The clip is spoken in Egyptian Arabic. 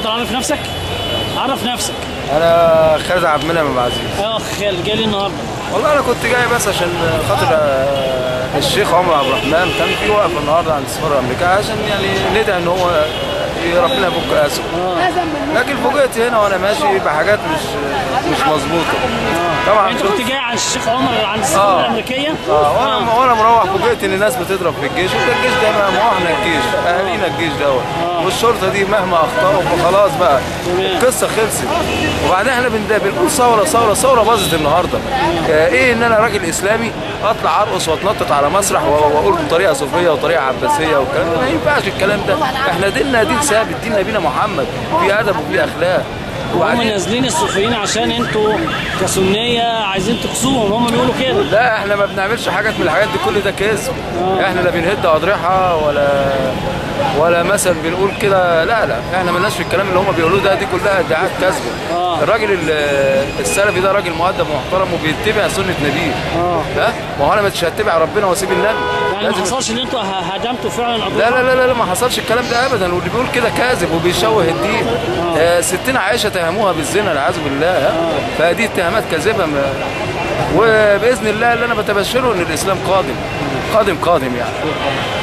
تعرف نفسك عرف نفسك انا خالد عبد المنعم ابو عزيز اه خالد جاي لي النهارده والله انا كنت جاي بس عشان خاطر آه، الشيخ عمر عبد الرحمن كان في وقفه النهارده عند السفاره الامريكيه عشان يعني ندعي ان هو ربنا يفك اسره لكن فوجئت هنا وانا ماشي بحاجات مش مش مظبوطه طبعا انت كنت جاي عن الشيخ عمر عند السفاره آه. الامريكيه اه وانا وانا مروح فوجئت ان الناس بتضرب في الجيش وده الجيش ده ما ما هو احنا الجيش اهالينا الجيش دوت والشرطه دي مهما اخطاوا فخلاص بقى تمام. القصه خلصت وبعدين احنا بن- بنقول ثوره ثوره ثوره باظت النهارده آه، ايه ان انا راجل اسلامي اطلع ارقص واتنطط على مسرح و- واقول بطريقه صوفيه وطريقه عباسيه والكلام ده ما ينفعش الكلام ده احنا ديننا دين ثابت دين نبينا محمد في ادب وفي اخلاق هم وبعدين نازلين الصوفيين عشان انتوا كسنيه عايزين تقصوهم هم بيقولوا كده لا احنا ما بنعملش حاجات من الحاجات دي كل ده كذب احنا لا بنهد اضرحه ولا ولا مثلا بنقول كده لا لا احنا مالناش في الكلام اللي هم بيقولوه ده دي كلها ادعاءات كذبه آه. الراجل ال- السلفي ده راجل مؤدب ومحترم وبيتبع سنه نبيه اه ها ما هو انا مش هتبع ربنا واسيب النبي يعني ما لازم- حصلش ان انتوا ه- هدمتوا فعلا لا اضرحه لا لا لا ما حصلش الكلام ده ابدا واللي بيقول كده كاذب وبيشوه الدين آه ستنا عائشه تهموها بالزنا والعياذ بالله ها فدي اتهامات كاذبه ما- وباذن الله اللي انا بتبشره ان الاسلام قادم قادم قادم يعني